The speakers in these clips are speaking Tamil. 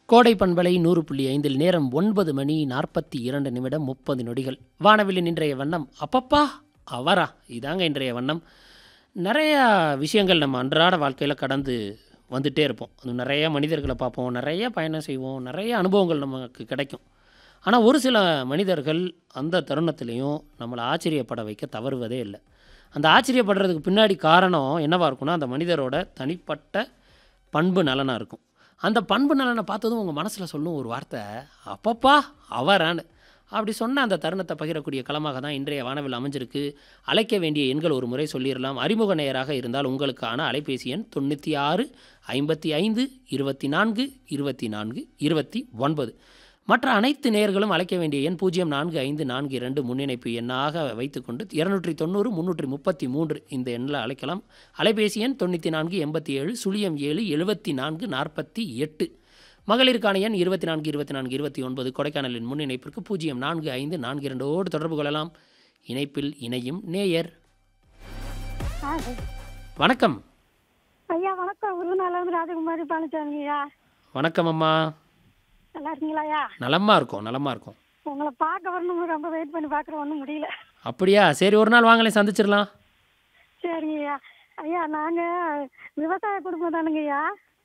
கோடை பண்பலை நூறு புள்ளி ஐந்தில் நேரம் ஒன்பது மணி நாற்பத்தி இரண்டு நிமிடம் முப்பது நொடிகள் வானவில்லின் இன்றைய வண்ணம் அப்பப்பா அவரா இதாங்க இன்றைய வண்ணம் நிறையா விஷயங்கள் நம்ம அன்றாட வாழ்க்கையில் கடந்து வந்துட்டே இருப்போம் அது நிறைய மனிதர்களை பார்ப்போம் நிறைய பயணம் செய்வோம் நிறைய அனுபவங்கள் நமக்கு கிடைக்கும் ஆனால் ஒரு சில மனிதர்கள் அந்த தருணத்திலையும் நம்மளை ஆச்சரியப்பட வைக்க தவறுவதே இல்லை அந்த ஆச்சரியப்படுறதுக்கு பின்னாடி காரணம் என்னவாக இருக்கும்னா அந்த மனிதரோட தனிப்பட்ட பண்பு நலனாக இருக்கும் அந்த பண்பு நலனை பார்த்ததும் உங்கள் மனசில் சொல்லும் ஒரு வார்த்தை அப்பப்பா அவரான்னு அப்படி சொன்ன அந்த தருணத்தை பகிரக்கூடிய களமாக தான் இன்றைய வானவில் அமைஞ்சிருக்கு அழைக்க வேண்டிய எண்கள் ஒரு முறை சொல்லிடலாம் அறிமுக நேயராக இருந்தால் உங்களுக்கான அலைபேசி எண் தொண்ணூற்றி ஆறு ஐம்பத்தி ஐந்து இருபத்தி நான்கு இருபத்தி நான்கு இருபத்தி ஒன்பது மற்ற அனைத்து நேயர்களும் அழைக்க வேண்டிய எண் பூஜ்ஜியம் நான்கு ஐந்து நான்கு இரண்டு முன்னிணைப்பு எண்ணாக வைத்துக்கொண்டு இருநூற்றி தொண்ணூறு முந்நூற்றி முப்பத்தி மூன்று இந்த எண்ணில் அழைக்கலாம் அலைபேசி எண் தொண்ணூற்றி நான்கு எண்பத்தி ஏழு சுழியம் ஏழு எழுபத்தி நான்கு நாற்பத்தி எட்டு மகளிருக்கான எண் இருபத்தி நான்கு இருபத்தி நான்கு இருபத்தி ஒன்பது கொடைக்கானலின் முன்னிணைப்பிற்கு பூஜ்ஜியம் நான்கு ஐந்து நான்கு இரண்டோடு தொடர்பு கொள்ளலாம் இணைப்பில் இணையும் நேயர் ஆ, வணக்கம் ஐயா வணக்கம் விருதுநகர்லேருந்து ராஜகுமாரி பழனிசாமி ஐயா வணக்கம் அம்மா நல்லா இருக்கீங்களா ஐயா நலமா இருக்கோம் நலமா இருக்கோம் உங்களை பார்க்க வரணும்னு ரொம்ப வெயிட் பண்ணி பார்க்குற ஒன்றும் முடியல அப்படியா சரி ஒரு நாள் வாங்களே சந்திச்சிடலாம் சரிங்க ஐயா ஐயா நாங்கள் விவசாய குடும்பம் தானுங்க ஐயா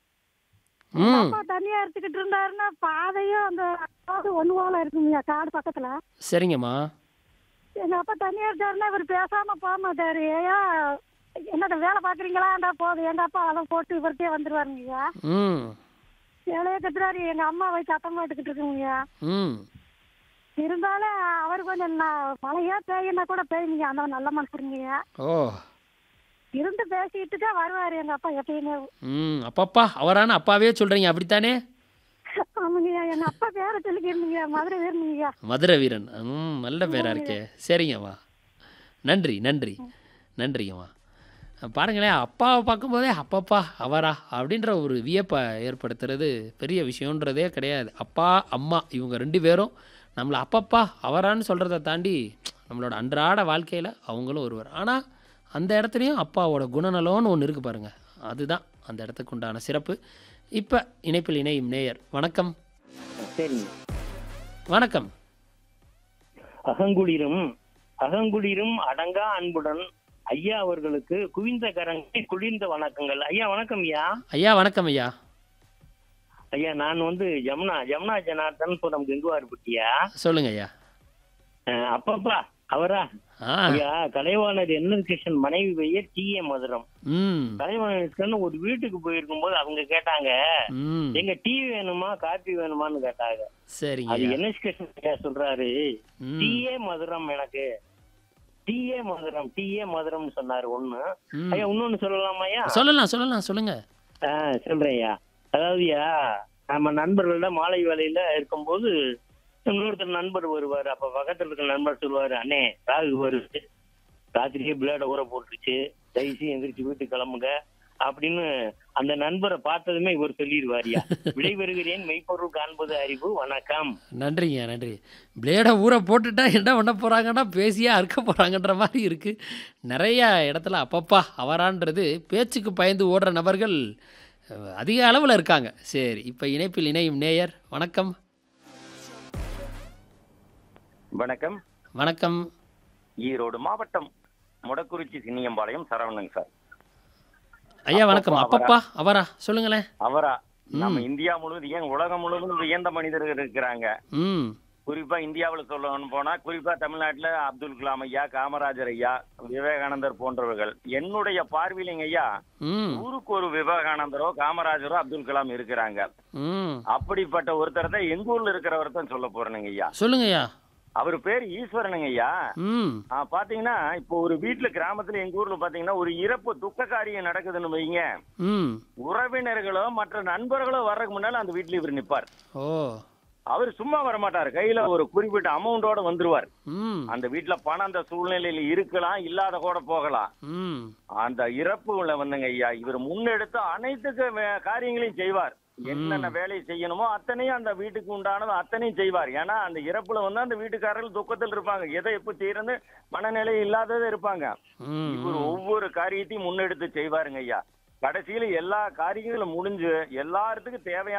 ம் அப்பா தண்ணியா எடுத்துக்கிட்டு இருந்தாருன்னா பாதையும் அந்த ரோடு ஒன்று போல இருக்குங்கய்யா காடு பக்கத்தில் சரிங்கம்மா எங்கள் அப்பா தண்ணியா எடுத்தாருன்னா இவர் பேசாமல் போக மாட்டாரு ஐயா என்னட்ட வேலை பார்க்குறீங்களாண்டா போதும் எங்கள் அப்பா அதை போட்டு இவர்கிட்டயே வந்துருவாருங்க ஐயா ம் வேலையை கத்துறாரு எங்கள் அம்மா போய் சத்தம் போட்டுக்கிட்டு இருக்குங்கய்யா ம் இருந்தாலும் அவர் கொஞ்சம் ந- மழையா பெய்யுனா கூட பெய்யுங்க அந்த நல்ல மனுஷருங்கய்யா ஓ இருந்து பேசிட்டு தான் வருவாரு எங்க அப்பா எப்பயுமே ம் அப்பப்பா அவரான அப்பாவே சொல்கிறீங்க அப்படித்தானே ஆமாங்கய்யா எங்க அப்பா பேரை சொல்லிக்கிறீங்க மதுரை வேணுங்கய்யா மதுரை வீரன் ம் நல்ல பேராக இருக்கே சரிங்கம்மா நன்றி நன்றி நன்றிங்கம்மா பாருங்களேன் அப்பாவை பார்க்கும்போதே அப்பப்பா அவரா அப்படின்ற ஒரு வியப்பை ஏற்படுத்துறது பெரிய விஷயன்றதே கிடையாது அப்பா அம்மா இவங்க ரெண்டு பேரும் நம்மளை அப்பப்பா அவரான்னு சொல்கிறத தாண்டி நம்மளோட அன்றாட வாழ்க்கையில் அவங்களும் ஒருவர் ஆனால் அந்த இடத்துலையும் அப்பாவோட குணநலம்னு ஒன்று இருக்குது பாருங்கள் அதுதான் அந்த இடத்துக்கு உண்டான சிறப்பு இப்போ இணைப்பில் இணையும் நேயர் வணக்கம் சரிங்க வணக்கம் அகங்குளிரும் அகங்குளிரும் அடங்கா அன்புடன் ஐயா அவர்களுக்கு குவிந்த கரங்கள் குளிர்ந்த வணக்கங்கள் ஐயா வணக்கம் ஐயா ஐயா வணக்கம் ஐயா ஐயா நான் வந்து ஜமுனா ஜமுனா ஜனார்தன் புறம் கெங்குவார்பட்டியா சொல்லுங்க ஐயா அஹ், அப்பப்பா அவரா ஆ ஐயா கலைவாணர் என்எல் கிருஷ்ணன் மனைவி பெயர் டி ஏ மதுரம் ம் கலைவாணர் கிருஷ்ணன் ஒரு வீட்டுக்கு போயிருக்கும் போது அவங்க கேட்டாங்க ம் எங்க டீ வேணுமா காபி வேணுமான்னு கேட்டாங்க சரிங்க அது ஐயா என்எஸ் கிருஷ்ணன் ஐயா சொல்றாரு ம் டீயே மதுரம் எனக்கு டீயே மதுரம் டீயே மதுரம்னு சொன்னாரு ஒண்ணு ம். ஐயா இன்னொன்னு சொல்லலாமாய்யா சொல்லலாம் சொல்லலாம் சொல்லுங்க ஆ சொல்றேன்யா அதாவதுயா நம்ம நண்பர்கள மாலை வேலையில இருக்கும்போது இன்னொருத்தர் நண்பர் வருவார் அப்ப பக்கத்துல இருக்க நண்பர் சொல்லுவாரு அண்ணே ராகு வருது ராத்திரியே பிளேட ஊற போட்டுருச்சு தயவுசெய்து எந்திரிச்சு வீட்டுக்கு கிளம்புங்க அப்படின்னு அந்த நண்பரை பார்த்ததுமே இவர் சொல்லிடுவாரியா விடைபெறுகிறேன் மெய்ப்பொருள் காண்பது அறிவு வணக்கம் நன்றிங்க நன்றி பிளேடை ஊற போட்டுட்டா என்ன பண்ண போகிறாங்கன்னா பேசியே அறுக்க போகிறாங்கன்ற மாதிரி இருக்குது நிறைய இடத்துல அப்பப்பா அவரான்றது பேச்சுக்கு பயந்து ஓடுற நபர்கள் அஹ், அதிக அளவில் இருக்காங்க சரி இப்போ இணைப்பில் இணையும் நேயர் வணக்கம் வணக்கம் வணக்கம் ஈரோடு மாவட்டம் முடக்குறிச்சி சின்னியம்பாளையம் சரவணன் சார் ஐயா வணக்கம் அப்பப்பா, அப்பப்பா அவரா சொல்லுங்களேன் அவரா நம்ம ம். இந்தியா முழுவதும் ஏன் உலகம் முழுவதும் வியந்த மனிதர்கள் இருக்கிறாங்க ம் குறிப்பா இந்தியாவில் சொல்லணும்னு போனா குறிப்பா தமிழ்நாட்டுல அப்துல் கலாம் ஐயா காமராஜர் ஐயா விவேகானந்தர் போன்றவர்கள் என்னுடைய பார்வையிலிங்க ஐயா ம் ஊருக்கு ஒரு விவேகானந்தரோ காமராஜரோ அப்துல் கலாம் இருக்கிறாங்க ம் அப்படிப்பட்ட ஒருத்தர் தான் எங்க ஊர்ல இருக்கிறவர் தான் சொல்ல போறேனுங்க ஐயா சொல்லுங்க ஐயா அவர் பேர் ஈஸ்வரனுங்க ஐயா ம் ஆ, பாத்தீங்கன்னா இப்போ ஒரு வீட்டுல கிராமத்துல எங்க ஊர்ல பாத்தீங்கன்னா ஒரு இறப்பு துக்க காரியம் நடக்குதுன்னு வைங்க ம் உறவினர்களோ மற்ற நண்பர்களோ வர்றதுக்கு முன்னால அந்த வீட்டுல இவர் நிப்பார் ஓ அவர் சும்மா வரமாட்டார் கையில ஒரு குறிப்பிட்ட அமௌண்டோட வந்துருவார் ம் அந்த வீட்டுல பணம் அந்த சூழ்நிலையில இருக்கலாம் இல்லாத கூட போகலாம் ம் அந்த இறப்புல வந்துங்க ஐயா இவர் முன்னெடுத்து அனைத்து வே- காரியங்களையும் செய்வார் என்னென்ன வேலையை செய்யணுமோ அத்தனையும் அந்த வீட்டுக்கு உண்டானது அத்தனையும் செய்வார் ஏன்னா அந்த இறப்புல வந்து அந்த வீட்டுக்காரர்கள் துக்கத்தில் இருப்பாங்க எதை எப்ப செய்யறது மனநிலை இல்லாததே இருப்பாங்க ம் இவர் ஒவ்வொரு காரியத்தையும் முன்னெடுத்து செய்வாருங்க ஐயா கடைசியில எல்லா காரியங்களும் முடிஞ்சு எல்லாத்துக்கும் தேவையான